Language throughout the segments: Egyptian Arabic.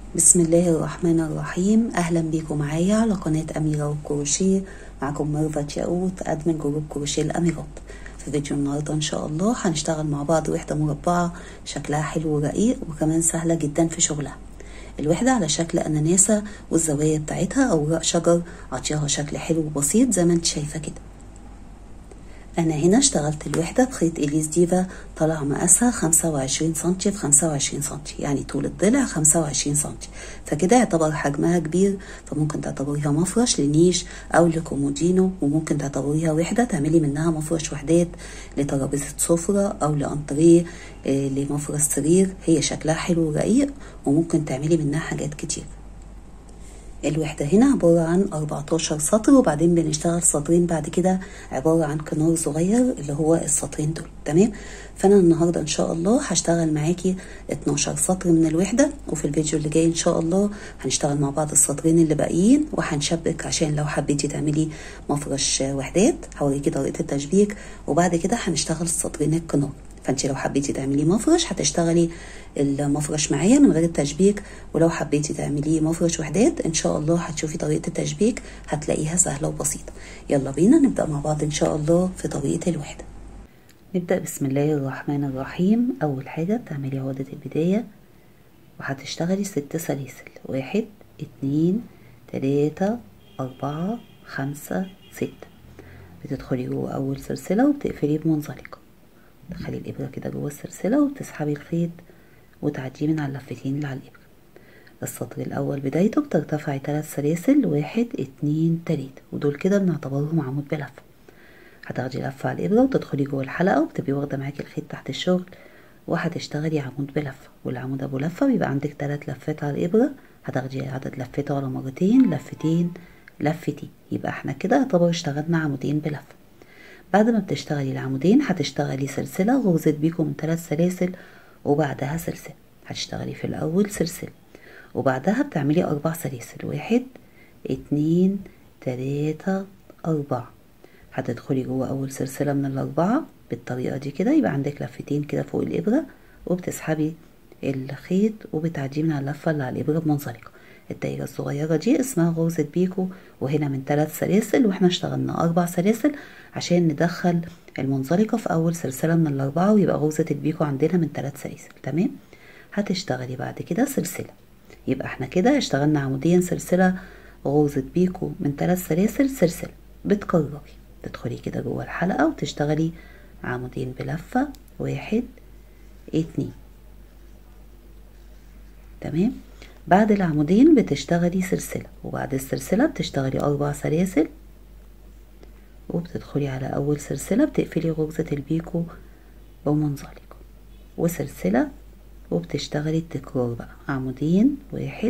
بسم الله الرحمن الرحيم أهلا بيكم معايا على قناة أميرة والكروشيه معكم ميرفت ياقوت أدمن جروب كروشيه الأميرات في فيديو النهاردة إن شاء الله هنشتغل مع بعض وحدة مربعة شكلها حلو ورقيق وكمان سهلة جدا في شغلها الوحدة على شكل أناناسة والزوايا بتاعتها أوراق شجر عطيها شكل حلو وبسيط زي ما انت شايفة كده أنا هنا اشتغلت الوحدة بخيط إليس ديفا طلع مقاسها خمسة وعشرين سنتي في خمسة وعشرين سنتي يعني طول الضلع خمسة وعشرين سنتي فكده يعتبر حجمها كبير فممكن تعتبريها مفرش لنيش أو لكومودينو وممكن تعتبريها وحدة تعملي منها مفرش وحدات لترابيزة سفرة أو لأنتريه آه، لمفرش سرير هي شكلها حلو ورقيق وممكن تعملي منها حاجات كتير الوحدة هنا عبارة عن 14 سطر وبعدين بنشتغل سطرين بعد كده عبارة عن كنار صغير اللي هو السطرين دول تمام فأنا النهاردة إن شاء الله هشتغل معاكي 12 سطر من الوحدة وفي الفيديو اللي جاي إن شاء الله هنشتغل مع بعض السطرين اللي باقيين وهنشبك عشان لو حبيتي تعملي مفرش وحدات هوريكي طريقة التشبيك وبعد كده هنشتغل السطرين الكنار فانت لو حبيتي تعملي مفرش هتشتغلي المفرش معايا من غير التشبيك ولو حبيتي تعملي مفرش وحدات ان شاء الله هتشوفي طريقه التشبيك هتلاقيها سهله وبسيطه يلا بينا نبدا مع بعض ان شاء الله في طريقه الوحده نبدا بسم الله الرحمن الرحيم اول حاجه بتعملي عقده البدايه وهتشتغلي ست سلاسل واحد اتنين تلاتة أربعة خمسة ستة بتدخلي جوه أول سلسلة وبتقفلي بمنزلقة تدخلي الإبرة كده جوه السلسلة وتسحبي الخيط وتعديه من على اللفتين اللي على الإبرة السطر الأول بدايته بترتفعي ثلاث سلاسل واحد اتنين تلاتة ودول كده بنعتبرهم عمود بلفة هتاخدي لفة على الإبرة وتدخلي جوه الحلقة وبتبقي واخدة معاكي الخيط تحت الشغل وهتشتغلي عمود بلفة والعمود أبو لفة بيبقى عندك تلات لفات على الإبرة هتاخدي عدد لفته على مرتين لفتين لفتين يبقى احنا كده يعتبر اشتغلنا عمودين بلفة بعد ما بتشتغلي العمودين هتشتغلي سلسلة غرزة بيكو من ثلاث سلاسل وبعدها سلسلة هتشتغلي في الأول سلسلة وبعدها بتعملي أربع سلاسل واحد اتنين تلاتة أربعة هتدخلي جوه أول سلسلة من الأربعة بالطريقة دي كده يبقى عندك لفتين كده فوق الإبرة وبتسحبي الخيط وبتعديه من على اللفة اللي على الإبرة بمنزلقة الدايرة الصغيرة دي اسمها غرزة بيكو وهنا من ثلاث سلاسل واحنا اشتغلنا أربع سلاسل عشان ندخل المنزلقة في أول سلسلة من الأربعة ويبقى غرزة البيكو عندنا من ثلاث سلاسل تمام هتشتغلي بعد كده سلسلة يبقى احنا كده اشتغلنا عموديا سلسلة غرزة بيكو من ثلاث سلاسل سلسلة بتكرري تدخلي كده جوه الحلقة وتشتغلي عمودين بلفة واحد اتنين تمام بعد العمودين بتشتغلي سلسلة وبعد السلسلة بتشتغلي أربع سلاسل وبتدخلي على أول سلسلة بتقفلي غرزة البيكو بمنزلقة وسلسلة وبتشتغلي التكرار بقى عمودين واحد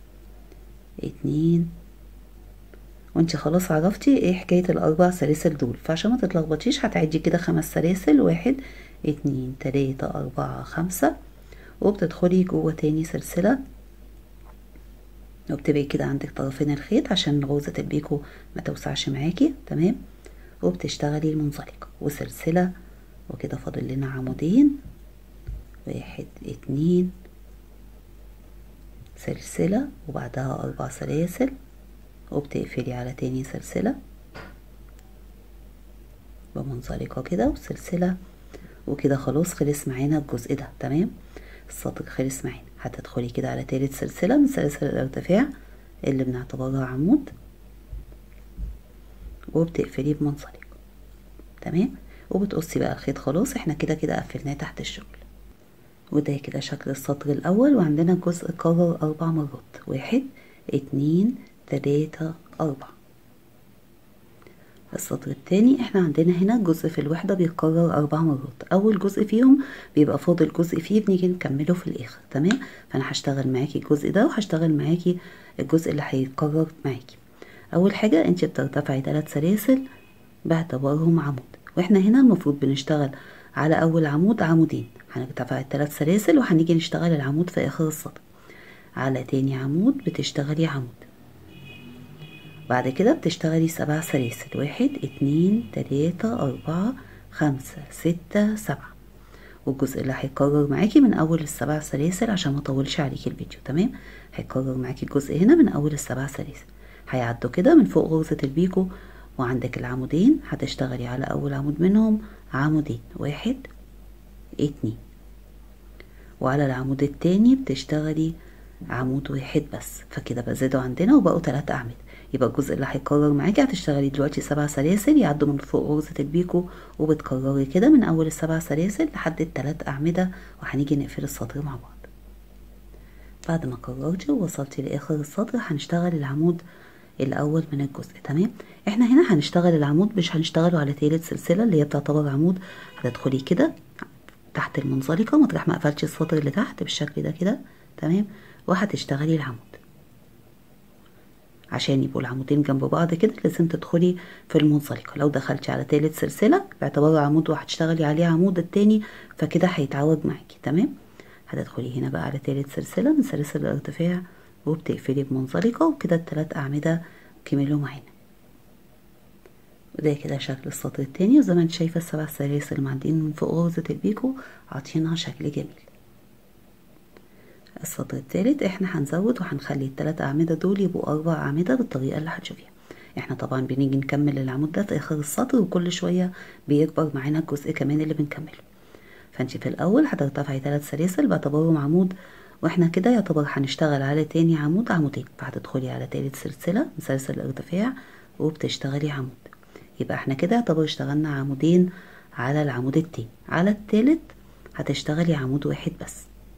اتنين وانت خلاص عرفتي ايه حكاية الأربع سلاسل دول فعشان ما تتلخبطيش هتعدي كده خمس سلاسل واحد اتنين تلاتة أربعة خمسة وبتدخلي جوه تاني سلسلة وبتبقي كده عندك طرفين الخيط عشان غرزة البيكو ما توسعش معاكي تمام وبتشتغلي المنزلقة وسلسلة وكده فاضل لنا عمودين واحد اتنين سلسلة وبعدها أربع سلاسل وبتقفلي على تاني سلسلة بمنزلقة كده وسلسلة وكده خلاص خلص معانا الجزء ده تمام السطر خلص معانا هتدخلي كده على تالت سلسلة من سلاسل الارتفاع اللي بنعتبرها عمود وبتقفليه بمنزلق تمام وبتقصي بقى الخيط خلاص احنا كده كده قفلناه تحت الشغل وده كده شكل السطر الاول وعندنا جزء كرر اربع مرات واحد اتنين تلاتة اربعة السطر التاني احنا عندنا هنا جزء في الوحدة بيتكرر أربع مرات أول جزء فيهم بيبقى فاضل جزء فيه بنيجي نكمله في الآخر تمام فأنا هشتغل معاكي الجزء ده وهشتغل معاكي الجزء اللي هيتكرر معاكي أول حاجة انت بترتفعي ثلاث سلاسل باعتبارهم عمود واحنا هنا المفروض بنشتغل على أول عمود عمودين هنرتفع الثلاث سلاسل وهنيجي نشتغل العمود في آخر السطر على تاني عمود بتشتغلي عمود بعد كده بتشتغلي سبع سلاسل واحد اتنين تلاتة أربعة خمسة ستة سبعة والجزء اللي هيتكرر معاكي من اول السبع سلاسل عشان ما اطولش عليكي الفيديو تمام هيتكرر معاكي الجزء هنا من اول السبع سلاسل هيعدوا كده من فوق غرزة البيكو وعندك العمودين هتشتغلي على اول عمود منهم عمودين واحد اتنين وعلى العمود التاني بتشتغلي عمود واحد بس فكده بزادوا عندنا وبقوا تلات اعمدة يبقى الجزء اللي هيتكرر معاكي هتشتغلي دلوقتي سبع سلاسل يعدوا من فوق غرزة البيكو وبتكرري كده من اول السبع سلاسل لحد التلات اعمدة وهنيجي نقفل السطر مع بعض بعد ما كررتي ووصلتي لاخر السطر هنشتغل العمود الاول من الجزء تمام احنا هنا هنشتغل العمود مش هنشتغله على تالت سلسلة اللي هي بتعتبر عمود هتدخلي كده تحت المنزلقة مطرح ما قفلتش السطر اللي تحت بالشكل ده كده تمام وهتشتغلي العمود عشان يبقوا العمودين جنب بعض كده لازم تدخلي في المنزلقة لو دخلتي على تالت سلسلة باعتباره عمود وهتشتغلي عليه عمود التاني فكده هيتعوج معاكي تمام هتدخلي هنا بقى على تالت سلسلة من سلاسل الارتفاع وبتقفلي بمنزلقة وكده التلات أعمدة كملوا معانا وده كده شكل السطر التاني وزي ما انت شايفة السبع سلاسل معدين من فوق غرزة البيكو عاطينها شكل جميل السطر التالت احنا هنزود وهنخلي التلات أعمدة دول يبقوا أربع أعمدة بالطريقة اللي هتشوفيها احنا طبعا بنيجي نكمل العمود ده في آخر السطر وكل شوية بيكبر معانا الجزء كمان اللي بنكمله فانت في الأول هترتفعي تلات سلاسل باعتبارهم عمود واحنا كده يعتبر هنشتغل على تاني عمود عمودين فهتدخلي على تالت سلسلة من سلسلة الارتفاع وبتشتغلي عمود يبقى احنا كده يعتبر اشتغلنا عمودين على العمود التاني على التالت هتشتغلي عمود واحد بس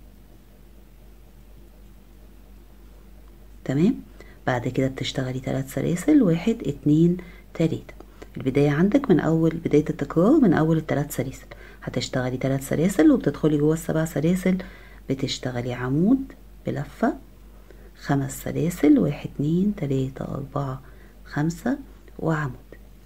تمام بعد كده بتشتغلي تلات سلاسل واحد اتنين تلاتة البداية عندك من أول بداية التكرار من أول التلات سلاسل هتشتغلي تلات سلاسل وبتدخلي جوه السبع سلاسل بتشتغلي عمود بلفة خمس سلاسل واحد اتنين تلاتة أربعة خمسة وعمود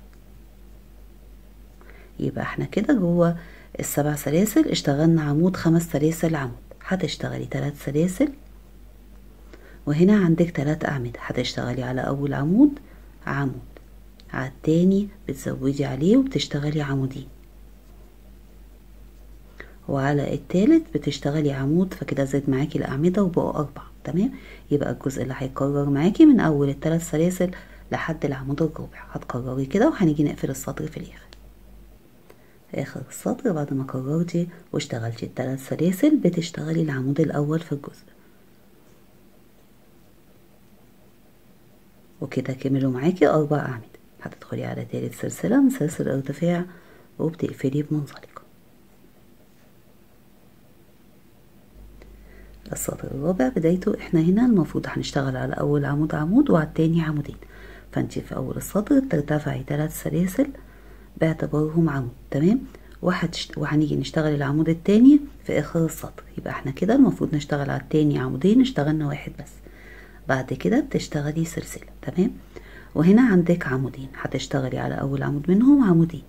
يبقى احنا كده جوه السبع سلاسل اشتغلنا عمود خمس سلاسل عمود هتشتغلي تلات سلاسل وهنا عندك تلات أعمدة هتشتغلي على أول عمود عمود على التاني بتزودي عليه وبتشتغلي عمودين وعلى التالت بتشتغلي عمود فكده زاد معاكي الأعمدة وبقوا أربعة تمام يبقى الجزء اللي هيكرر معاكي من أول التلات سلاسل لحد العمود الرابع هتكرري كده وهنيجي نقفل السطر في الآخر في آخر السطر بعد ما كررتي واشتغلتي التلات سلاسل بتشتغلي العمود الأول في الجزء وكده كملوا معاكي أربع أعمدة هتدخلي على تالت سلسلة من سلاسل الارتفاع وبتقفلي بمنزلقة السطر الرابع بدايته احنا هنا المفروض هنشتغل على أول عمود عمود وعلى التاني عمودين فانت في أول السطر بترتفعي تلات سلاسل باعتبارهم عمود تمام وهتشت... وهنيجي نشتغل العمود التاني في آخر السطر يبقى احنا كده المفروض نشتغل على التاني عمودين اشتغلنا واحد بس بعد كده بتشتغلي سلسلة تمام وهنا عندك عمودين هتشتغلي على أول عمود منهم عمودين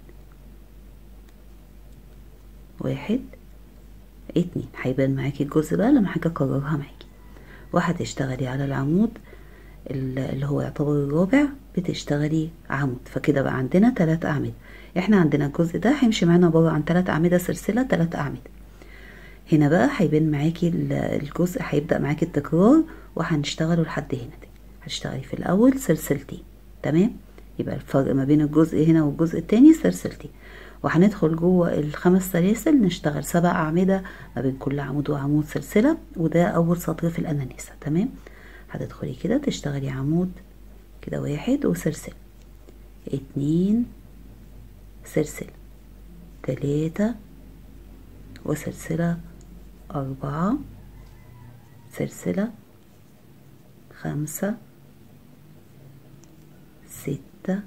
واحد اتنين هيبان معاكي الجزء بقى لما حاجة أكررها معاكي وهتشتغلي على العمود اللي هو يعتبر الرابع بتشتغلي عمود فكده بقى عندنا تلات أعمدة احنا عندنا الجزء ده هيمشي معانا عبارة عن تلات أعمدة سلسلة تلات أعمدة هنا بقى هيبان معاكي الجزء هيبدأ معاكي التكرار وهنشتغله لحد هنا تاني هتشتغلي في الأول سلسلتين تمام يبقى الفرق ما بين الجزء هنا والجزء التاني سلسلتين وهندخل جوه الخمس سلاسل نشتغل سبع أعمدة ما بين كل عمود وعمود سلسلة وده أول سطر في الأنانيسة تمام هتدخلي كده تشتغلي عمود كده واحد وسلسلة اتنين سلسلة تلاتة وسلسلة أربعة سلسلة خمسة ستة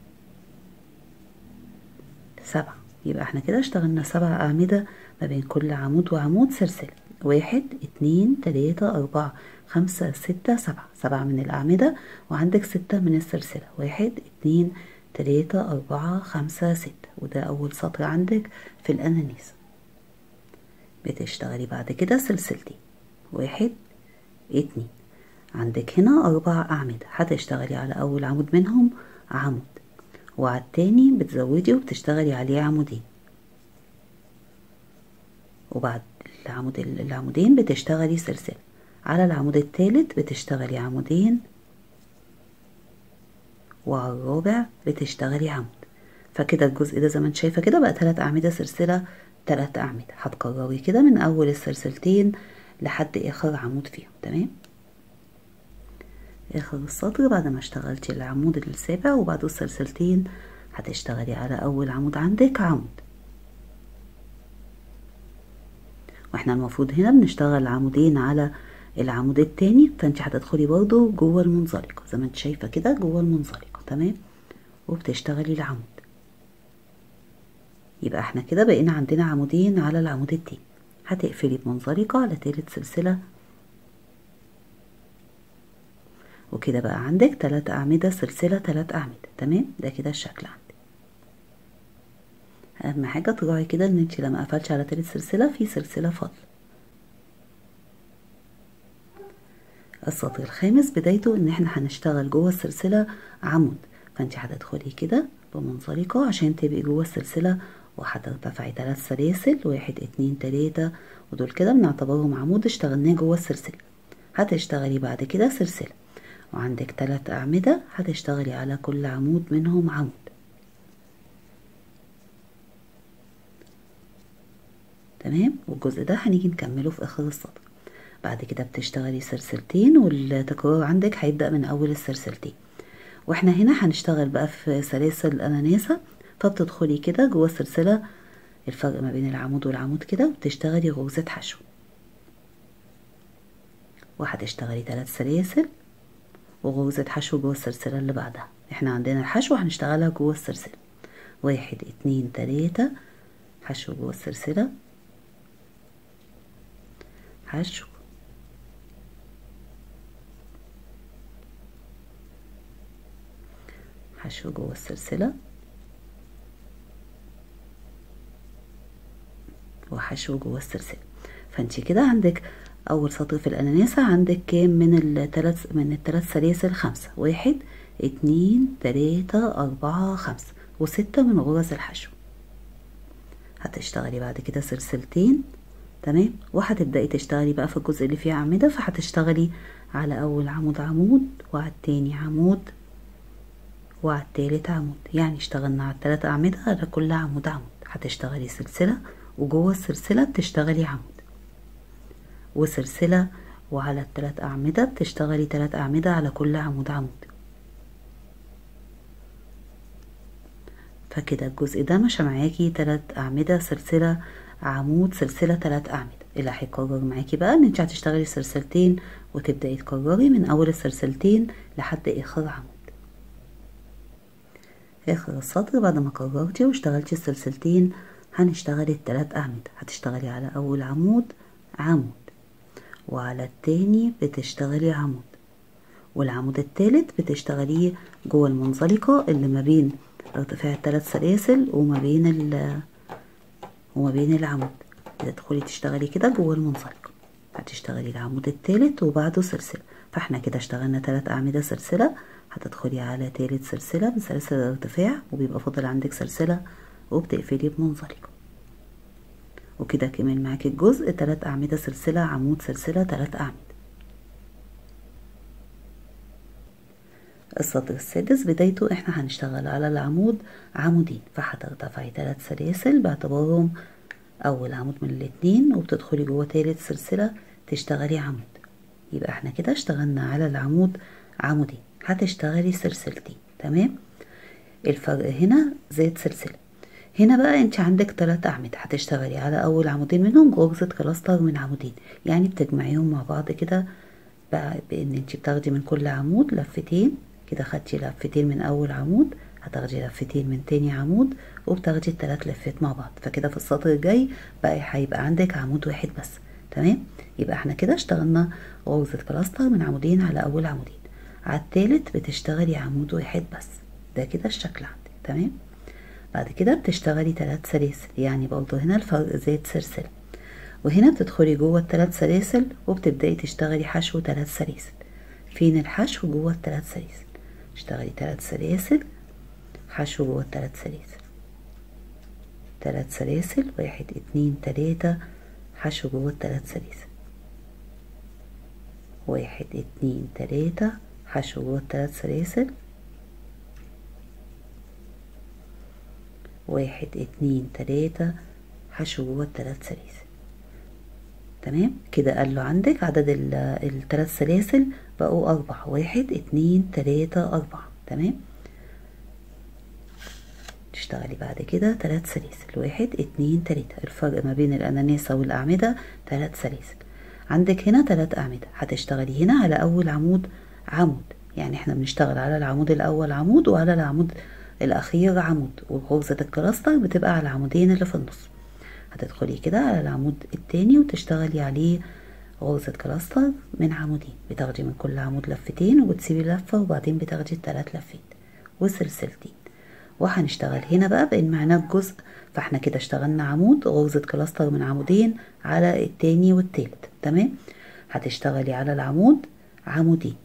سبعة يبقى احنا كده اشتغلنا سبع أعمدة ما بين كل عمود وعمود سلسلة واحد اتنين تلاتة أربعة خمسة ستة سبعة سبعة من الأعمدة وعندك ستة من السلسلة واحد اتنين تلاتة أربعة خمسة ستة وده أول سطر عندك في الأنانيس بتشتغلي بعد كده سلسلتين واحد اتنين عندك هنا أربع أعمدة هتشتغلي على أول عمود منهم عمود وعلى التاني بتزودي وبتشتغلي عليه عمودين وبعد العمود العمودين بتشتغلي سلسلة على العمود التالت بتشتغلي عمودين وعلى الرابع بتشتغلي عمود فكده الجزء ده زي ما انت شايفه كده بقى تلات اعمده سلسله تلات اعمده هتكرري كده من اول السلسلتين لحد اخر عمود فيهم تمام اخر السطر بعد ما اشتغلتي العمود السابع وبعده السلسلتين هتشتغلي على اول عمود عندك عمود واحنا المفروض هنا بنشتغل عمودين على العمود التاني فانت هتدخلي برضو جوه المنزلقه زي ما انت شايفه كده جوه المنزلقه تمام وبتشتغلي العمود يبقى احنا كده بقينا عندنا عمودين على العمود التاني هتقفلي بمنزلقه على تالت سلسله وكده بقى عندك تلات أعمدة سلسلة تلات أعمدة تمام ده كده الشكل عندك أهم حاجة تراعي كده إن انت لما قفلتش على تالت سلسلة في سلسلة فاضلة السطر الخامس بدايته إن احنا هنشتغل جوه السلسلة عمود فانت هتدخلي كده بمنزلقة عشان تبقي جوه السلسلة وهترتفعي تلات سلاسل واحد اتنين تلاتة ودول كده بنعتبرهم عمود اشتغلناه جوه السلسلة هتشتغلي بعد كده سلسلة وعندك تلات أعمدة هتشتغلي على كل عمود منهم عمود تمام والجزء ده هنيجي نكمله في آخر السطر بعد كده بتشتغلي سلسلتين والتكرار عندك هيبدأ من أول السلسلتين واحنا هنا هنشتغل بقى في سلاسل الأناناسة فبتدخلي كده جوه السلسلة الفرق ما بين العمود والعمود كده وبتشتغلي غرزة حشو وهتشتغلي تلات سلاسل وغرزة حشو جوه السلسلة اللي بعدها احنا عندنا الحشو هنشتغلها جوه السلسلة واحد اتنين تلاتة حشو جوه السلسلة حشو حشو جوه السلسلة وحشو جوه السلسلة فانت كده عندك اول سطر في الاناناسة عندك كام من التلات من التلات سلاسل خمسة واحد اتنين تلاتة اربعة خمسة وستة من غرز الحشو هتشتغلي بعد كده سلسلتين تمام وهتبدأي تشتغلي بقى في الجزء اللي فيه أعمدة فهتشتغلي على أول عمود عمود وعلى التاني عمود وعلى التالت عمود يعني اشتغلنا على التلات أعمدة على كل عمود عمود هتشتغلي سلسلة وجوه السلسلة بتشتغلي عمود وسلسلة وعلى التلات أعمدة بتشتغلي تلات أعمدة على كل عمود عمود فكده الجزء ده مشى معاكي تلات أعمدة سلسلة عمود سلسلة تلات أعمدة اللي هيكرر معاكي بقى ان انت هتشتغلي سلسلتين وتبدأي تكرري من أول السلسلتين لحد آخر عمود آخر السطر بعد ما كررتي واشتغلتي السلسلتين هنشتغل التلات أعمدة هتشتغلي على أول عمود عمود وعلى التاني بتشتغلي عمود والعمود التالت بتشتغليه جوه المنزلقة اللي ما بين ارتفاع التلات سلاسل وما بين ال وما بين العمود تدخلي تشتغلي كده جوه المنزلقة هتشتغلي العمود التالت وبعده سلسلة فاحنا كده اشتغلنا تلات أعمدة سلسلة هتدخلي على تالت سلسلة بسلسلة الارتفاع وبيبقى فاضل عندك سلسلة وبتقفلي بمنزلقة وكده كمان معاكي الجزء تلات أعمدة سلسلة عمود سلسلة تلات أعمدة السطر السادس بدايته احنا هنشتغل على العمود عمودين فهترتفعي تلات سلاسل باعتبارهم أول عمود من الاتنين وبتدخلي جوه تالت سلسلة تشتغلي عمود يبقى احنا كده اشتغلنا على العمود عمودين هتشتغلي سلسلتين تمام الفرق هنا زائد سلسلة هنا بقى انت عندك تلات أعمدة هتشتغلي على أول عمودين منهم غرزة كلاستر من عمودين يعني بتجمعيهم مع بعض كده بقى بإن انت بتاخدي من كل عمود لفتين كده خدتي لفتين من أول عمود هتاخدي لفتين من تاني عمود وبتاخدي التلات لفات مع بعض فكده في السطر الجاي بقى هيبقى عندك عمود واحد بس تمام يبقى احنا كده اشتغلنا غرزة كلاستر من عمودين على أول عمودين على التالت بتشتغلي عمود واحد بس ده كده الشكل عندك تمام بعد كده بتشتغلي تلات سلاسل يعني برضه هنا الفرق زائد سلسلة وهنا بتدخلي جوه التلات سلاسل وبتبدأي تشتغلي حشو تلات سلاسل فين الحشو جوه التلات سلاسل اشتغلي تلات سلاسل حشو جوه التلات سلاسل تلات سلاسل واحد اتنين تلاتة حشو جوه التلات سلاسل واحد اتنين تلاتة حشو جوه التلات سلاسل واحد اتنين تلاتة حشو جوه التلات سلاسل تمام كده قال له عندك عدد التلات سلاسل بقوا أربعة واحد اتنين تلاتة أربعة تمام تشتغلي بعد كده تلات سلاسل واحد اتنين تلاتة الفرق ما بين الأناناسة والأعمدة تلات سلاسل عندك هنا تلات أعمدة هتشتغلي هنا على أول عمود عمود يعني احنا بنشتغل على العمود الأول عمود وعلى العمود الأخير عمود وغرزة الكلاستر بتبقى على العمودين اللي في النص هتدخلي كده على العمود التاني وتشتغلي عليه غرزة كلاستر من عمودين بتاخدي من كل عمود لفتين وبتسيبي لفة وبعدين بتاخدي التلات لفات وسلسلتين وهنشتغل هنا بقى بان معناه الجزء فاحنا كده اشتغلنا عمود غرزة كلاستر من عمودين على التاني والتالت تمام هتشتغلي على العمود عمودين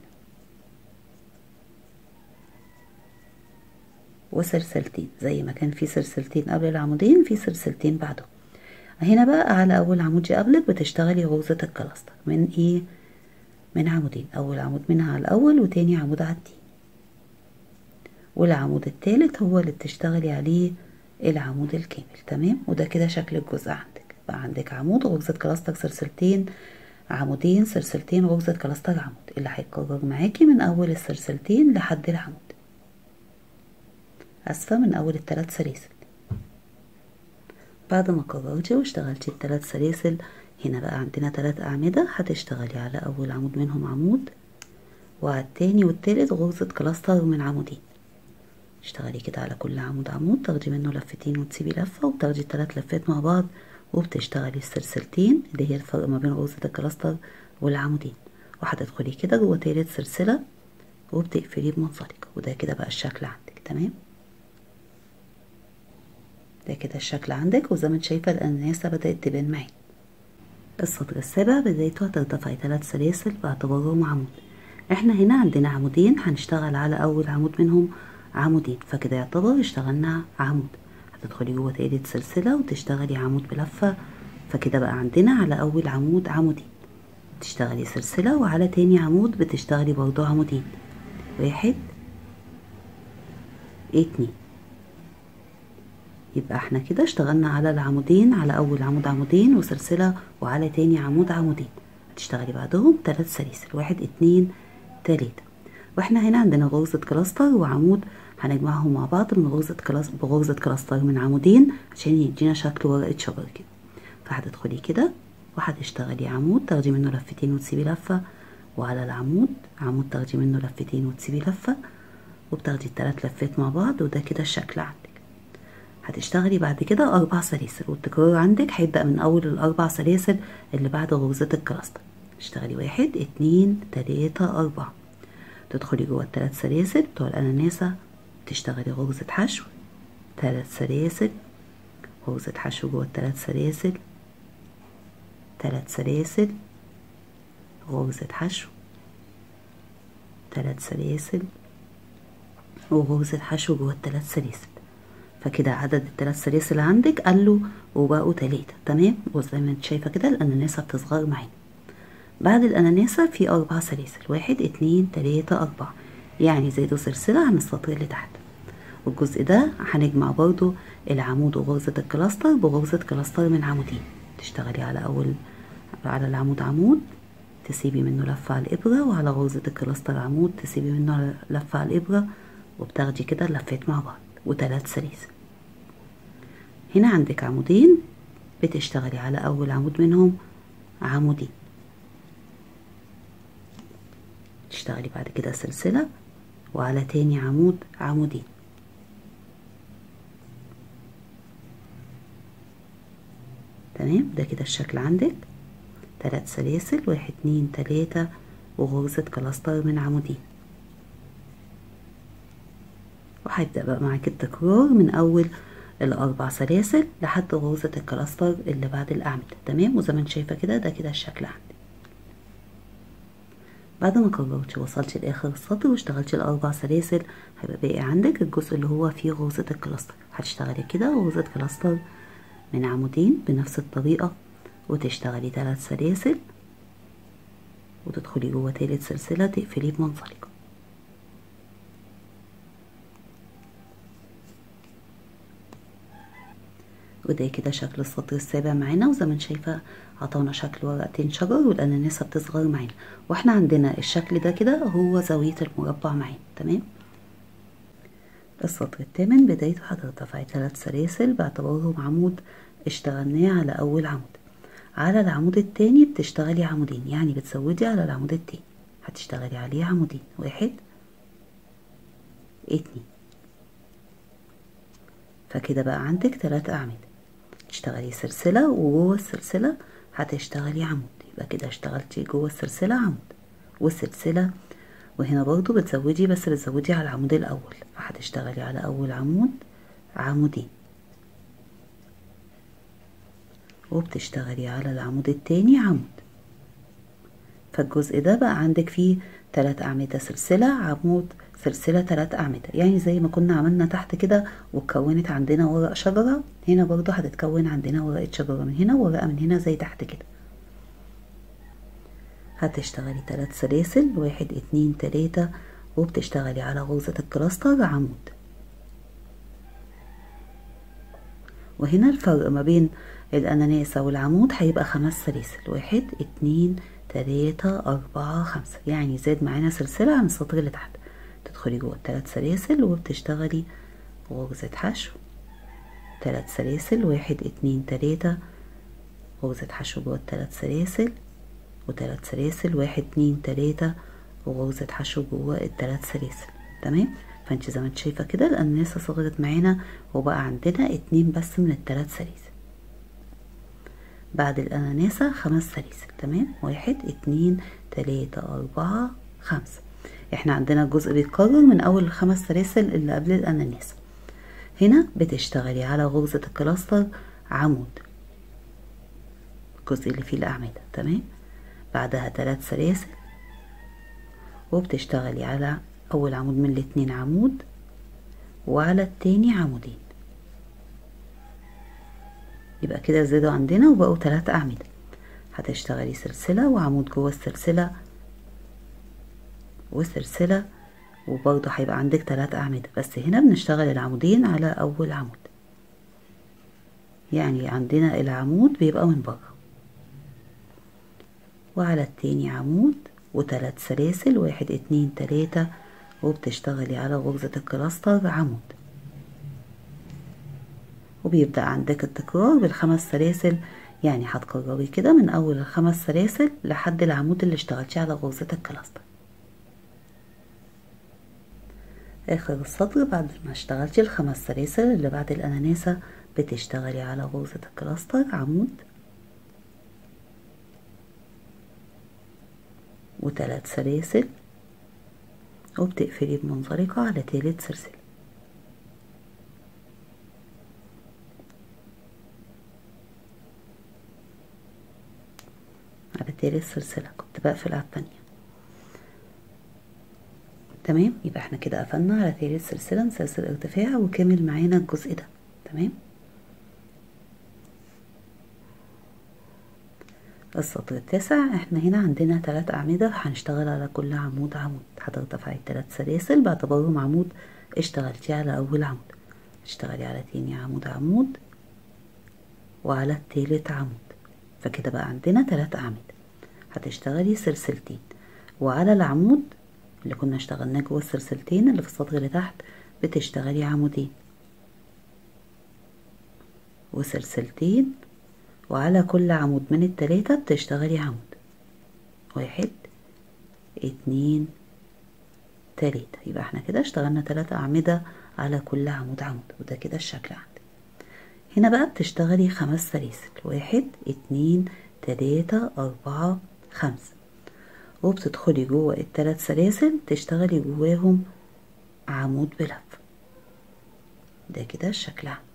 وسلسلتين زي ما كان في سلسلتين قبل العمودين في سلسلتين بعدهم هنا بقى على اول عمود قبلك بتشتغلي غرزة الكلاستر من ايه من عمودين اول عمود منها على الاول وتاني عمود على التاني والعمود التالت هو اللي بتشتغلي عليه العمود الكامل تمام وده كده شكل الجزء عندك بقى عندك عمود غرزة كلاستر سلسلتين عمودين سلسلتين غرزة كلاستر عمود اللي هيتكرر معاكي من اول السلسلتين لحد العمود اسفة من اول التلات سلاسل بعد ما كررتي واشتغلتي التلات سلاسل هنا بقى عندنا تلات اعمدة هتشتغلي على اول عمود منهم عمود وعلى التاني والتالت غرزة كلاستر من عمودين اشتغلي كده على كل عمود عمود تاخدي منه لفتين وتسيبي لفة وبتاخدي التلات لفات مع بعض وبتشتغلي السلسلتين اللي هي الفرق ما بين غرزة الكلاستر والعمودين وهتدخلي كده جوه تالت سلسلة وبتقفليه بمنزلق وده كده بقى الشكل عندك تمام ده كده الشكل عندك وزي ما انت شايفة الأناناسة بدأت تبان معاك السطر السابع بدايته هترتفعي تلات سلاسل باعتبارهم عمود احنا هنا عندنا عمودين هنشتغل على أول عمود منهم عمودين فكده يعتبر اشتغلنا عمود هتدخلي جوه تالت سلسلة وتشتغلي عمود بلفة فكده بقى عندنا على أول عمود عمودين تشتغلي سلسلة وعلى تاني عمود بتشتغلي برضو عمودين واحد اتنين يبقى احنا كده اشتغلنا على العمودين على اول عمود عمودين وسلسلة وعلى تاني عمود عمودين هتشتغلي بعدهم تلات سلاسل واحد اتنين تلاتة واحنا هنا عندنا غرزة كلاستر وعمود هنجمعهم مع بعض من غرزة كلاس بغرزة كلاستر من عمودين عشان يدينا شكل ورقة شجر كده فهتدخلي كده وهتشتغلي عمود تاخدي منه لفتين وتسيبي لفة وعلى العمود عمود تاخدي منه لفتين وتسيبي لفة وبتاخدي التلات لفات مع بعض وده كده الشكل عندك هتشتغلي بعد كده أربع سلاسل والتكرار عندك هيبدأ من أول الأربع سلاسل اللي بعد غرزة الكلاستر اشتغلي واحد اتنين تلاتة أربعة تدخلي جوه التلات سلاسل بتوع الأناناسة تشتغلي غرزة حشو تلات سلاسل غرزة حشو جوه التلات سلاسل تلات سلاسل غرزة حشو تلات سلاسل وغرزة حشو جوه التلات سلاسل فكده عدد التلات سلاسل عندك قالوا وبقوا تلاتة تمام وزي ما انت شايفة كده الأناناسة بتصغر معانا بعد الأناناسة في أربع سلاسل واحد اتنين تلاتة أربعة يعني زادوا سلسلة عن السطر اللي تحت والجزء ده هنجمع برضو العمود وغرزة الكلاستر بغرزة كلاستر من عمودين تشتغلي على أول على العمود عمود تسيبي منه لفة على الإبرة وعلى غرزة الكلاستر عمود تسيبي منه لفة على الإبرة وبتاخدي كده اللفات مع بعض وتلات سلاسل هنا عندك عمودين بتشتغلي على أول عمود منهم عمودين تشتغلي بعد كده سلسلة وعلى تاني عمود عمودين تمام ده كده الشكل عندك تلات سلاسل واحد اتنين تلاتة وغرزة كلاستر من عمودين وهيبدأ بقى معاك التكرار من أول الأربع سلاسل لحد غرزة الكلاستر اللي بعد الأعمدة تمام وزي ما انت شايفة كده ده كده الشكل عندك بعد ما كررتي وصلتي لآخر السطر واشتغلتي الأربع سلاسل هيبقى باقي عندك الجزء اللي هو فيه غرزة الكلاستر هتشتغلي كده غرزة كلاستر من عمودين بنفس الطريقة وتشتغلي ثلاث سلاسل وتدخلي جوه تالت سلسلة تقفلي بمنزلقة وده كده شكل السطر السابع معانا وزي ما انت شايفة عطانا شكل ورقتين شجر والأناناسة بتصغر معانا واحنا عندنا الشكل ده كده هو زاوية المربع معانا تمام السطر الثامن بدايته هترتفعي ثلاث سلاسل باعتبارهم عمود اشتغلناه على أول عمود على العمود التاني بتشتغلي عمودين يعني بتزودي على العمود التاني هتشتغلي عليه عمودين واحد اتنين فكده بقى عندك تلات أعمدة تشتغلي سلسلة وجوه السلسلة هتشتغلي عمود يبقى كده اشتغلتي جوه السلسلة عمود والسلسلة وهنا برضو بتزودي بس بتزودي على العمود الأول فهتشتغلي على أول عمود عمودين وبتشتغلي على العمود التاني عمود فالجزء ده بقى عندك فيه تلات أعمدة سلسلة عمود سلسلة تلات أعمدة يعني زي ما كنا عملنا تحت كده واتكونت عندنا ورق شجرة هنا برضو هتتكون عندنا ورقة شجرة من هنا وورقة من هنا زي تحت كده هتشتغلي تلات سلاسل واحد اتنين تلاتة وبتشتغلي على غرزة الكلاستر عمود وهنا الفرق ما بين الأناناسة والعمود هيبقى خمس سلاسل واحد اتنين تلاتة أربعة خمسة يعني زاد معانا سلسلة عن السطر اللي تحت تدخلي جوه التلات سلاسل وبتشتغلي غرزة حشو تلات سلاسل واحد اتنين تلاتة غرزة حشو جوه التلات سلاسل وتلات سلاسل واحد اتنين تلاتة وغرزة حشو جوه التلات سلاسل تمام فانت زي ما انت شايفة كده الأناناسة صغرت معانا وبقى عندنا اتنين بس من التلات سلاسل بعد الأناناسة خمس سلاسل تمام واحد اتنين تلاتة أربعة خمسة احنا عندنا الجزء بيتكرر من أول الخمس سلاسل اللي قبل الأناناسة هنا بتشتغلي على غرزة الكلاستر عمود الجزء اللي فيه الأعمدة تمام بعدها تلات سلاسل وبتشتغلي على أول عمود من الاتنين عمود وعلى التاني عمودين يبقى كده زادوا عندنا وبقوا تلات أعمدة هتشتغلي سلسلة وعمود جوه السلسلة وسلسلة وبرضه هيبقى عندك تلات أعمدة بس هنا بنشتغل العمودين على أول عمود يعني عندنا العمود بيبقى من بره وعلى التاني عمود وتلات سلاسل واحد اتنين تلاتة وبتشتغلي على غرزة الكلاستر عمود وبيبدأ عندك التكرار بالخمس سلاسل يعني هتكرري كده من أول الخمس سلاسل لحد العمود اللي اشتغلتيه على غرزة الكلاستر آخر السطر بعد ما اشتغلتي الخمس سلاسل اللي بعد الأناناسة بتشتغلي على غرزة الكلاستر عمود وتلات سلاسل وبتقفلي بمنزلقة على تالت سلسلة على تالت سلسلة كنت بقفل على التانية تمام يبقى احنا كده قفلنا على تالت سلسلة مسلسل ارتفاع وكمل معانا الجزء ده تمام السطر التاسع احنا هنا عندنا تلات أعمدة هنشتغل على كل عمود عمود هترتفعي تلات سلاسل باعتبارهم عمود اشتغلتي على أول عمود اشتغلي على تاني عمود عمود وعلى التالت عمود فكده بقى عندنا تلات أعمدة هتشتغلي سلسلتين وعلى العمود اللي كنا اشتغلناه جوه السلسلتين اللي في السطر اللي تحت بتشتغلي عمودين وسلسلتين وعلى كل عمود من التلاتة بتشتغلي عمود واحد اتنين تلاتة يبقى احنا كده اشتغلنا تلاتة أعمدة على كل عمود عمود وده كده الشكل عندك هنا بقى بتشتغلي خمس سلاسل واحد اتنين تلاتة أربعة خمسة وبتدخلي جوه التلات سلاسل تشتغلي جواهم عمود بلف ده كده الشكل عندك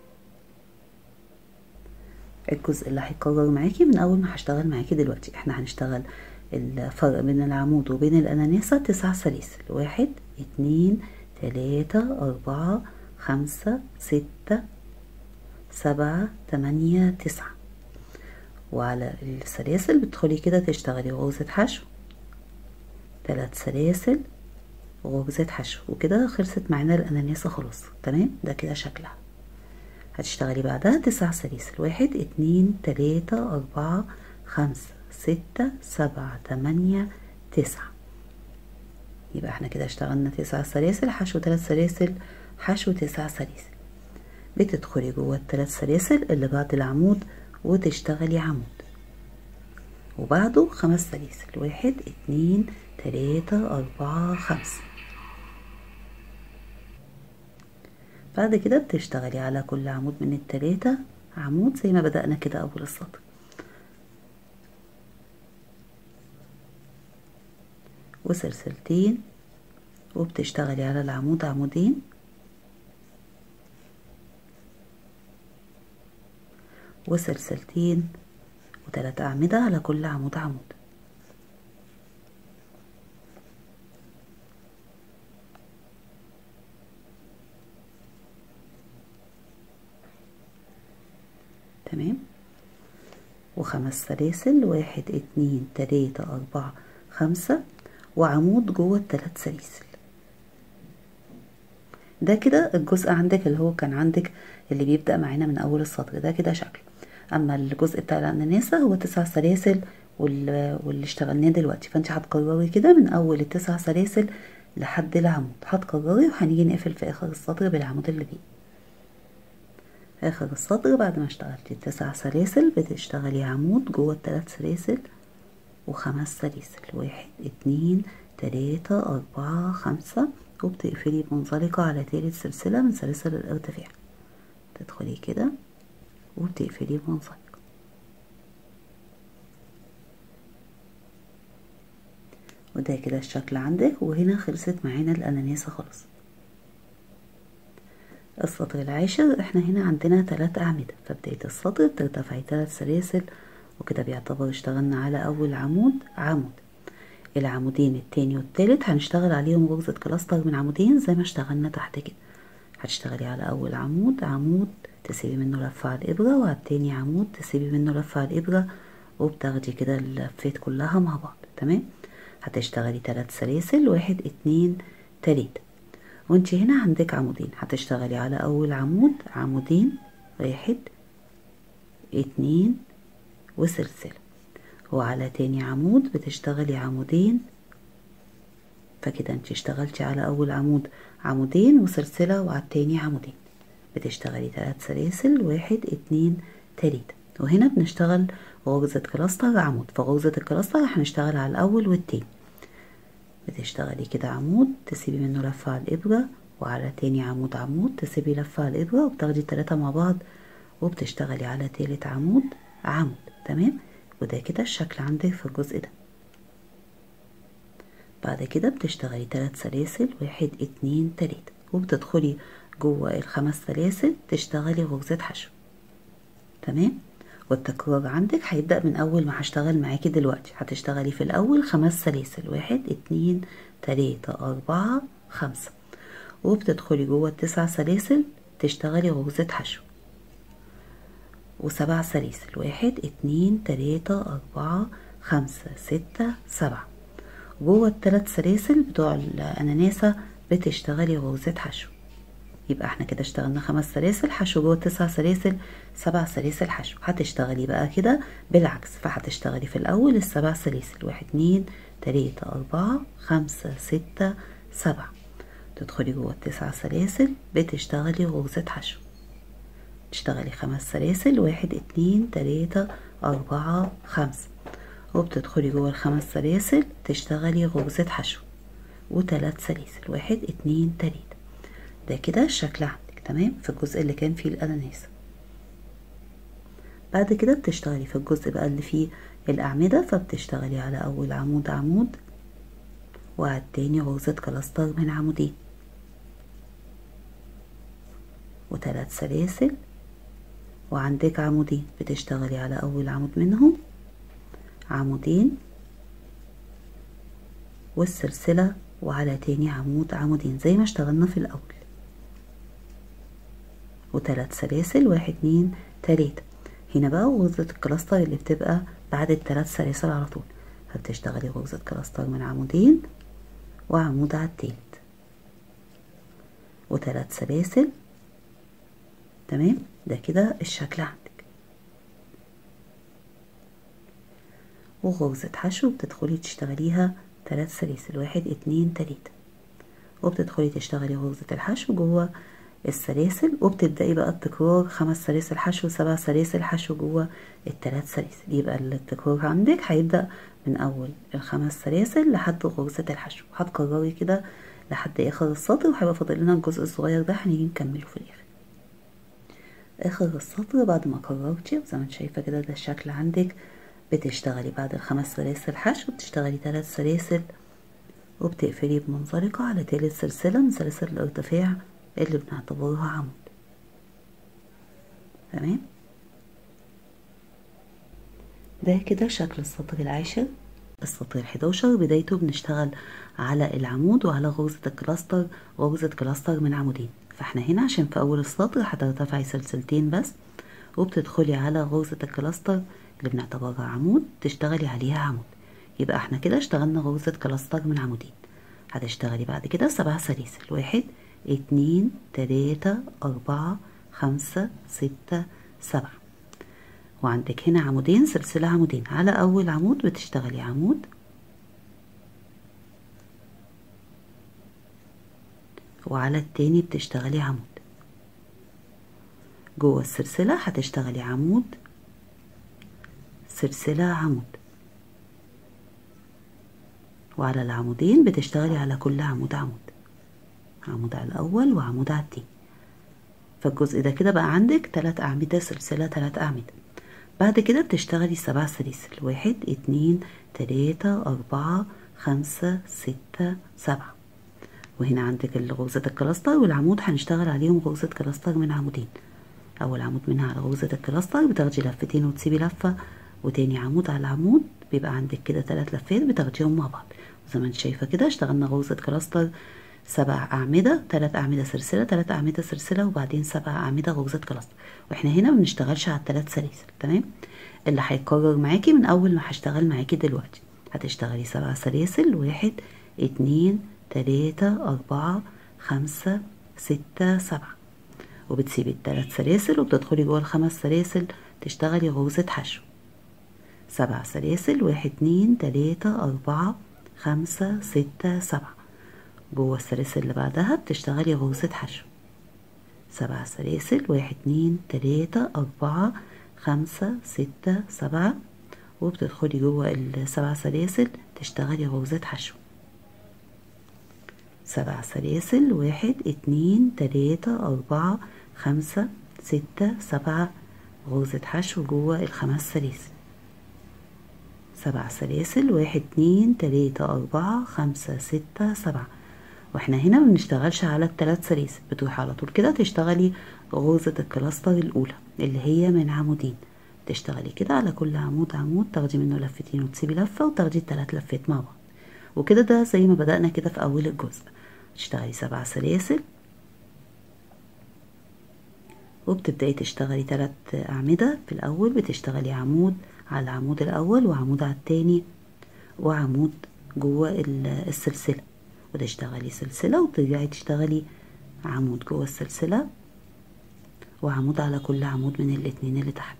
الجزء اللي هيتكرر معاكي من اول ما هشتغل معاكي دلوقتي احنا هنشتغل الفرق بين العمود وبين الاناناسة تسع سلاسل واحد اتنين تلاتة اربعة خمسة ستة سبعة تمانية تسعة وعلى السلاسل بتدخلي كده تشتغلي غرزة حشو ثلاث سلاسل غرزة حشو وكده خلصت معانا الأناناسة خلاص تمام ده كده شكلها هتشتغلي بعدها تسع سلاسل واحد اتنين تلاتة أربعة خمسة ستة سبعة تمانية تسعة يبقى احنا كده اشتغلنا تسع سلاسل حشو تلات سلاسل حشو تسع سلاسل بتدخلي جوه التلات سلاسل اللي بعد العمود وتشتغلي عمود وبعده خمس سلاسل واحد اتنين تلاتة أربعة خمسة بعد كده بتشتغلي على كل عمود من التلاتة عمود زي ما بدأنا كده أول السطر وسلسلتين وبتشتغلي على العمود عمودين وسلسلتين وتلات أعمدة على كل عمود عمود تمام وخمس سلاسل واحد اتنين تلاتة أربعة خمسة وعمود جوه التلات سلاسل ده كده الجزء عندك اللي هو كان عندك اللي بيبدأ معانا من أول السطر ده كده شكل أما الجزء بتاع الأناناسة هو تسع سلاسل واللي اشتغلناه دلوقتي فانت هتكرري كده من أول التسع سلاسل لحد العمود هتكرري وهنيجي نقفل في آخر السطر بالعمود اللي بيه آخر السطر بعد ما اشتغلتي تسع سلاسل بتشتغلي عمود جوه التلات سلاسل وخمس سلاسل واحد اتنين تلاتة أربعة خمسة وبتقفلي بمنزلقة على تالت سلسلة من سلاسل الارتفاع تدخلي كده وبتقفلي بمنزلقة وده كده الشكل عندك وهنا خلصت معانا الأناناسة خلاص السطر العاشر احنا هنا عندنا تلات أعمدة فبداية السطر بترتفعي تلات سلاسل وكده بيعتبر اشتغلنا على أول عمود عمود العمودين التاني والتالت هنشتغل عليهم غرزة كلاستر من عمودين زي ما اشتغلنا تحت كده هتشتغلي على أول عمود عمود تسيبي منه لفة على الإبرة وعلى التاني عمود تسيبي منه لفة على الإبرة وبتاخدي كده اللفات كلها مع بعض تمام هتشتغلي تلات سلاسل واحد اتنين تلاتة وانت هنا عندك عمودين هتشتغلي على أول عمود عمودين واحد اتنين وسلسلة وعلى تاني عمود بتشتغلي عمودين فكده انت اشتغلتي على اول عمود عمودين وسلسلة وعلى التاني عمودين بتشتغلي تلات سلاسل واحد اتنين تلاتة وهنا بنشتغل غرزة كلاستر عمود فغرزة الكلاستر هنشتغل على الاول والتاني بتشتغلي كده عمود تسيبي منه لفة على الابرة وعلى تاني عمود عمود تسيبي لفة على الابرة وبتاخدي التلاتة مع بعض وبتشتغلي على تالت عمود عمود تمام وده كده الشكل عندك في الجزء ده بعد كده بتشتغلي تلات سلاسل واحد اتنين تلاتة وبتدخلي جوه الخمس سلاسل تشتغلي غرزة حشو تمام والتكرار عندك هيبدأ من أول ما هشتغل معاكي دلوقتي هتشتغلي في الأول خمس سلاسل واحد اتنين تلاتة أربعة خمسة وبتدخلي جوه التسع سلاسل تشتغلي غرزة حشو وسبع سلاسل واحد اتنين تلاتة أربعة خمسة ستة سبعة جوه التلات سلاسل بتوع الأناناسة بتشتغلي غرزة حشو يبقى احنا كده اشتغلنا خمس سلاسل حشو جوه تسع سلاسل سبع سلاسل حشو هتشتغلي بقى كده بالعكس فهتشتغلي في الأول السبع سلاسل واحد اتنين تلاتة أربعة خمسة ستة سبعة تدخلي جوه التسع سلاسل بتشتغلي غرزة حشو تشتغلي خمس سلاسل واحد اتنين تلاتة أربعة خمسة وبتدخلي جوه الخمس سلاسل تشتغلي غرزة حشو وتلات سلاسل واحد اتنين تلاتة ده كده الشكل عندك تمام في الجزء اللي كان فيه الأناناس بعد كده بتشتغلي في الجزء بقى اللي فيه الأعمدة فبتشتغلي على أول عمود عمود وعلى التاني غرزة كلاستر من عمودين وتلات سلاسل وعندك عمودين بتشتغلي على أول عمود منهم عمودين والسلسلة وعلى تاني عمود عمودين زي ما اشتغلنا في الأول وتلات سلاسل واحد اتنين تلاتة هنا بقى غرزة الكلاستر اللي بتبقى بعد الثلاث سلاسل على طول فبتشتغلي غرزة كلاستر من عمودين وعمود على التالت وثلاث سلاسل تمام ده كده الشكل عندك وغرزة حشو بتدخلي تشتغليها ثلاث سلاسل واحد اتنين تلاتة وبتدخلي تشتغلي غرزة الحشو جوه السلاسل وبتبدأي بقى التكرار خمس سلاسل حشو سبع سلاسل حشو جوه الثلاث سلاسل يبقى التكرار عندك هيبدأ من أول الخمس سلاسل لحد غرزة الحشو هتكرري كده لحد آخر السطر وهيبقى فاضل لنا الجزء الصغير ده هنيجي نكمله في الآخر آخر السطر بعد ما كررتي زي ما انت شايفة كده ده الشكل عندك بتشتغلي بعد الخمس سلاسل حشو بتشتغلي ثلاث سلاسل وبتقفلي بمنزلقة على تالت سلسلة من سلاسل الارتفاع اللي بنعتبرها عمود تمام ده كده شكل السطر العاشر السطر الحداشر بدايته بنشتغل على العمود وعلى غرزة الكلاستر غرزة كلاستر من عمودين فاحنا هنا عشان في اول السطر هترتفعي سلسلتين بس وبتدخلي على غرزة الكلاستر اللي بنعتبرها عمود تشتغلي عليها عمود يبقى احنا كده اشتغلنا غرزة كلاستر من عمودين هتشتغلي بعد كده سبع سلاسل واحد اتنين تلاتة أربعة خمسة ستة سبعة وعندك هنا عمودين سلسلة عمودين على أول عمود بتشتغلي عمود وعلى التاني بتشتغلي عمود جوه السلسلة هتشتغلي عمود سلسلة عمود وعلى العمودين بتشتغلي على كل عمود عمود عمود على الأول وعمود على التاني فالجزء ده كده بقى عندك تلات أعمدة سلسلة تلات أعمدة بعد كده بتشتغلي سبع سلاسل واحد اتنين تلاتة أربعة خمسة ستة سبعة وهنا عندك غرزة الكلاستر والعمود هنشتغل عليهم غرزة كلاستر من عمودين أول عمود منها على غرزة الكلاستر بتاخدي لفتين وتسيبي لفة وتاني عمود على العمود بيبقى عندك كده تلات لفات بتاخديهم مع بعض زي ما انت شايفة كده اشتغلنا غرزة كلاستر سبع أعمدة تلات أعمدة سلسلة تلات أعمدة سلسلة وبعدين سبع أعمدة غرزة كلاستر واحنا هنا ما بنشتغلش على التلات سلاسل تمام اللي هيتكرر معاكي من أول ما هشتغل معاكي دلوقتي هتشتغلي سبع سلاسل واحد اتنين تلاتة أربعة خمسة ستة سبعة وبتسيبي التلات سلاسل وبتدخلي جوه الخمس سلاسل تشتغلي غرزة حشو سبع سلاسل واحد اتنين تلاتة أربعة خمسة ستة سبعة جوه السلاسل اللي بعدها بتشتغلي غرزة حشو سبع سلاسل واحد اتنين تلاتة أربعة خمسة ستة سبعة وبتدخلي جوه السبع سلاسل تشتغلي غرزة حشو سبع سلاسل واحد اتنين تلاتة أربعة خمسة ستة سبعة غرزة حشو جوه الخمس سلاسل سبع سلاسل واحد اتنين تلاتة أربعة خمسة ستة سبعة واحنا هنا ما بنشتغلش على التلات سلاسل بتروحي على طول كده تشتغلي غرزة الكلاستر الأولى اللي هي من عمودين تشتغلي كده على كل عمود عمود تاخدي منه لفتين وتسيبي لفة وتاخدي التلات لفات مع بعض وكده ده زي ما بدأنا كده في أول الجزء تشتغلي سبع سلاسل وبتبدأي تشتغلي تلات أعمدة في الأول بتشتغلي عمود على العمود الأول وعمود على التاني وعمود جوه السلسلة وتشتغلي سلسلة وترجعي تشتغلي عمود جوه السلسلة وعمود على كل عمود من الاتنين اللي تحت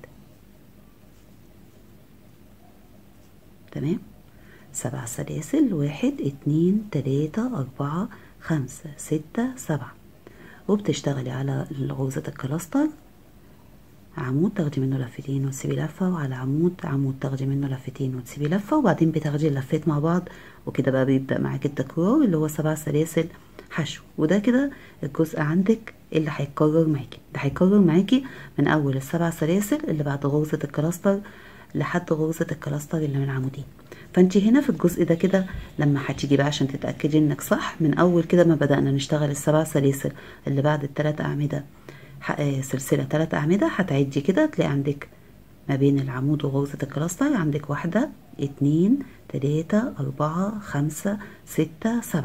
تمام سبع سلاسل واحد اتنين تلاتة أربعة خمسة ستة سبعة وبتشتغلي على غرزة الكلاستر عمود تاخدي منه لفتين وتسيبي لفة وعلى عمود عمود تاخدي منه لفتين وتسيبي لفة وبعدين بتاخدي اللفات مع بعض وكده بقى بيبدأ معاك التكرار اللي هو سبع سلاسل حشو وده كده الجزء عندك اللي هيتكرر معاكي ده هيتكرر معاكي من أول السبع سلاسل اللي بعد غرزة الكلاستر لحد غرزة الكلاستر اللي من عمودين فانت هنا في الجزء ده كده لما هتيجي بقى عشان تتأكدي انك صح من أول كده ما بدأنا نشتغل السبع سلاسل اللي بعد التلات أعمدة سلسلة تلات أعمدة هتعدي كده تلاقي عندك ما بين العمود وغرزة الكلاستر عندك واحدة اتنين تلاتة أربعة خمسة ستة سبعة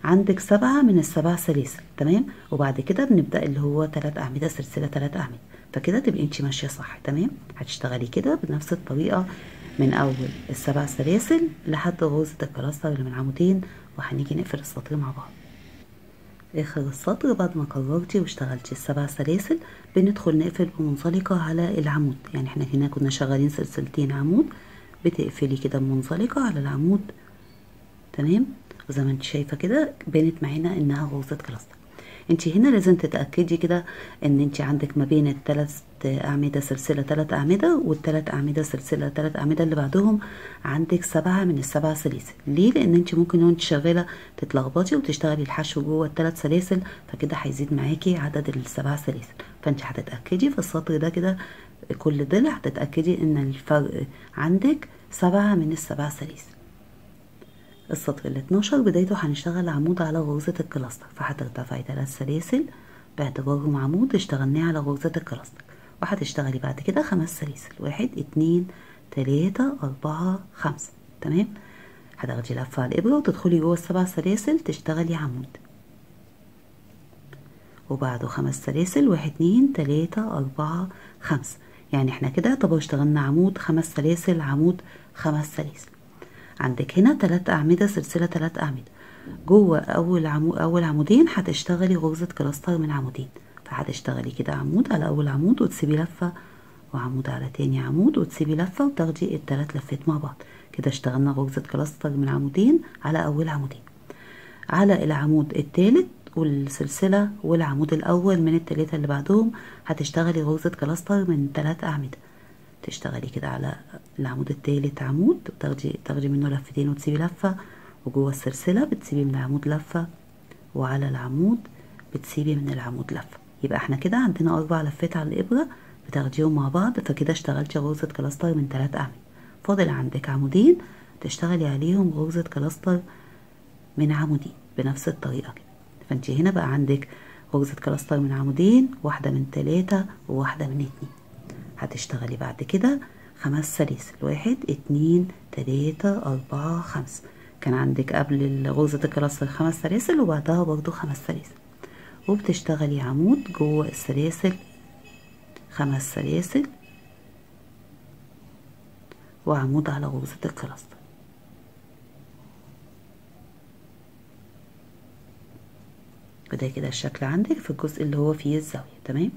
عندك سبعة من السبع سلاسل تمام وبعد كده بنبدأ اللي هو تلات أعمدة سلسلة تلات أعمدة فكده تبقي انت ماشية صح تمام هتشتغلي كده بنفس الطريقة من أول السبع سلاسل لحد غرزة الكلاستر اللي من عمودين وهنيجي نقفل السطر مع بعض اخر السطر بعد ما كررتي واشتغلتي السبع سلاسل بندخل نقفل بمنزلقة على العمود يعني احنا هنا كنا شغالين سلسلتين عمود بتقفلي كده بمنزلقة على العمود تمام وزي ما انت شايفة كده بانت معانا انها غرزة كلاستر انت هنا لازم تتأكدي كده ان انت عندك ما بين الثلاث اعمدة سلسلة ثلاث اعمدة والثلاث اعمدة سلسلة ثلاث اعمدة اللي بعدهم عندك سبعة من السبع سلاسل ليه لان انت ممكن وانت شغالة تتلخبطي وتشتغلي الحشو جوه الثلاث سلاسل فكده هيزيد معاكي عدد السبع سلاسل فانت هتتأكدي في السطر ده كده كل ضلع هتتأكدي ان الفرق عندك سبعة من السبع سلاسل السطر ال 12 بدايته هنشتغل عمود على غرزة الكلاستر فهترتفعي تلات سلاسل باعتبارهم عمود اشتغلناه على غرزة الكلاستر وهتشتغلي بعد كده خمس سلاسل واحد اتنين تلاتة أربعة خمسة تمام هتاخدي لفة على الإبرة وتدخلي جوه السبع سلاسل تشتغلي عمود وبعده خمس سلاسل واحد اتنين تلاتة أربعة خمسة يعني احنا كده طب اشتغلنا عمود خمس سلاسل عمود خمس سلاسل عندك هنا تلات أعمدة سلسلة تلات أعمدة جوه أول عمود أول عمودين هتشتغلي غرزة كلاستر من عمودين فهتشتغلي كده عمود على أول عمود وتسيبي لفة وعمود على تاني عمود وتسيبي لفة وتاخدي التلات لفات مع بعض كده اشتغلنا غرزة كلاستر من عمودين على أول عمودين على العمود التالت والسلسلة والعمود الأول من التلاتة اللي بعدهم هتشتغلي غرزة كلاستر من تلات أعمدة تشتغلي كده على العمود التالت عمود وتاخدي تاخدي منه لفتين وتسيبي لفة وجوه السلسلة بتسيبي من العمود لفة وعلى العمود بتسيبي من العمود لفة يبقى احنا كده عندنا أربع لفات على الإبرة بتاخديهم مع بعض فكده اشتغلتي غرزة كلاستر من تلات أعمدة فاضل عندك عمودين تشتغلي عليهم غرزة كلاستر من عمودين بنفس الطريقة كده فانت هنا بقى عندك غرزة كلاستر من عمودين واحدة من تلاتة وواحدة من اتنين هتشتغلي بعد كده خمس سلاسل واحد اتنين تلاتة أربعة خمسة كان عندك قبل غرزة الكلاستر خمس سلاسل وبعدها برضو خمس سلاسل وبتشتغلي عمود جوه السلاسل خمس سلاسل وعمود على غرزة الكلاستر وده كده الشكل عندك في الجزء اللي هو فيه الزاوية تمام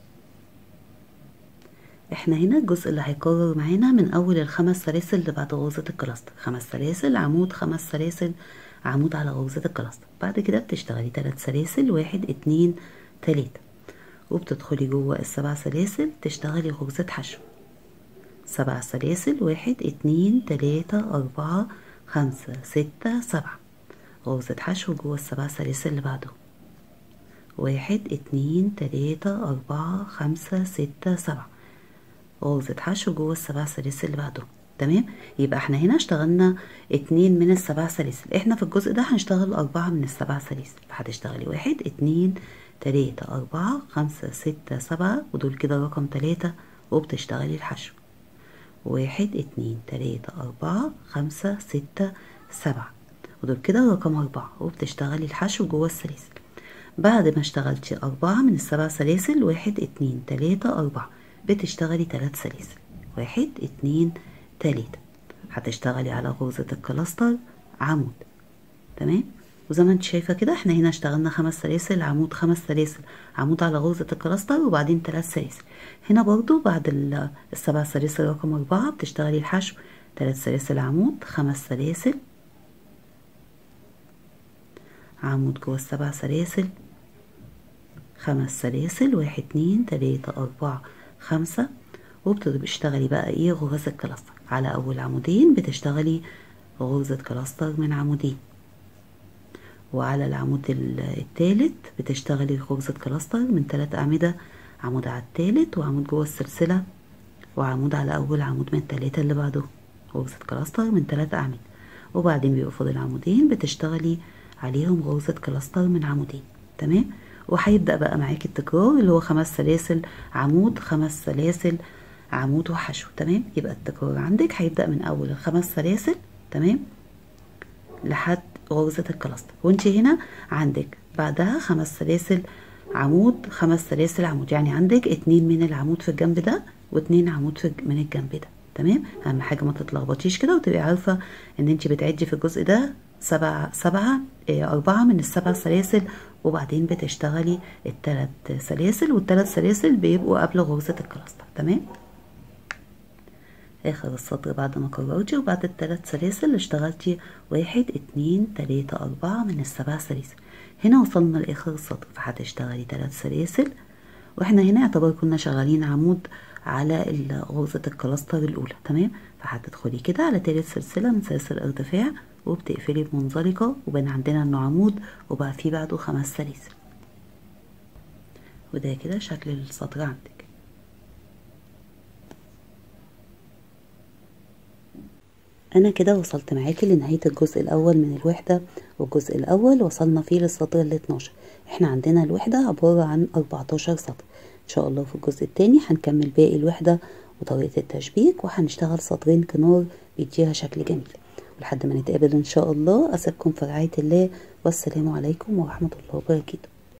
احنا هنا الجزء اللي هيكرر معانا من اول الخمس سلاسل اللي بعد غرزة الكلاستر خمس سلاسل عمود خمس سلاسل عمود على غرزة الكلاستر بعد كده بتشتغلي تلات سلاسل واحد اتنين تلاتة وبتدخلي جوه السبع سلاسل تشتغلي غرزة حشو سبع سلاسل واحد اتنين تلاتة أربعة خمسة ستة سبعة غرزة حشو جوه السبع سلاسل اللي بعدهم واحد اتنين تلاتة أربعة خمسة ستة سبعة غرزة حشو جوه السبع سلاسل اللي بعدهم تمام يبقى احنا هنا اشتغلنا اتنين من السبع سلاسل احنا في الجزء ده هنشتغل أربعة من السبع سلاسل فهتشتغلي واحد اتنين تلاتة أربعة خمسة ستة سبعة ودول كده رقم تلاتة وبتشتغلي الحشو واحد اتنين تلاتة أربعة خمسة ستة سبعة ودول كده رقم أربعة وبتشتغلي الحشو جوه السلاسل بعد ما اشتغلتي أربعة من السبع سلاسل واحد اتنين تلاتة أربعة بتشتغلي تلات سلاسل واحد اتنين تلاتة هتشتغلي على غرزة الكلاستر عمود تمام وزي ما انت شايفة كده احنا هنا اشتغلنا خمس سلاسل عمود خمس سلاسل عمود على غرزة الكلاستر وبعدين تلات سلاسل هنا برضو بعد السبع سلاسل رقم أربعة بتشتغلي الحشو تلات سلاسل عمود خمس سلاسل عمود جوه السبع سلاسل خمس سلاسل واحد اتنين تلاتة أربعة خمسة وبتشتغلي بقى ايه غرز الكلاستر على أول عمودين بتشتغلي غرزة كلاستر من عمودين وعلى العمود التالت بتشتغلي غرزة كلاستر من تلات أعمدة عمود على التالت وعمود جوه السلسلة وعمود على أول عمود من التلاتة اللي بعده غرزة كلاستر من تلات أعمدة وبعدين بيبقوا فاضل عمودين بتشتغلي عليهم غرزة كلاستر من عمودين تمام وهيبدأ بقى معاكي التكرار اللي هو خمس سلاسل عمود خمس سلاسل عمود وحشو تمام يبقى التكرار عندك هيبدأ من أول الخمس سلاسل تمام لحد غرزة الكلاستر وانت هنا عندك بعدها خمس سلاسل عمود خمس سلاسل عمود يعني عندك اتنين من العمود في الجنب ده واتنين عمود في من الجنب ده تمام اهم حاجه ما تتلخبطيش كده وتبقي عارفه ان انت بتعدي في الجزء ده سبعة سبعة اه أربعة من السبع سلاسل وبعدين بتشتغلي التلات سلاسل والتلات سلاسل بيبقوا قبل غرزة الكلاستر تمام اخر السطر بعد ما كررتي وبعد التلات سلاسل اشتغلتي واحد اتنين تلاتة اربعة من السبع سلاسل هنا وصلنا لاخر السطر فهتشتغلي تلات سلاسل واحنا هنا يعتبر كنا شغالين عمود على غرزة الكلاستر الاولى تمام فهتدخلي كده على تالت سلسلة من سلاسل الارتفاع وبتقفلي بمنزلقة وبين عندنا انه عمود وبقى فيه بعده خمس سلاسل وده كده شكل السطر عندك انا كده وصلت معاكي لنهاية الجزء الاول من الوحدة والجزء الاول وصلنا فيه للسطر ال 12 احنا عندنا الوحدة عبارة عن 14 سطر ان شاء الله في الجزء التاني هنكمل باقي الوحدة وطريقة التشبيك وهنشتغل سطرين كنار بيديها شكل جميل ولحد ما نتقابل ان شاء الله اسيبكم في رعاية الله والسلام عليكم ورحمة الله وبركاته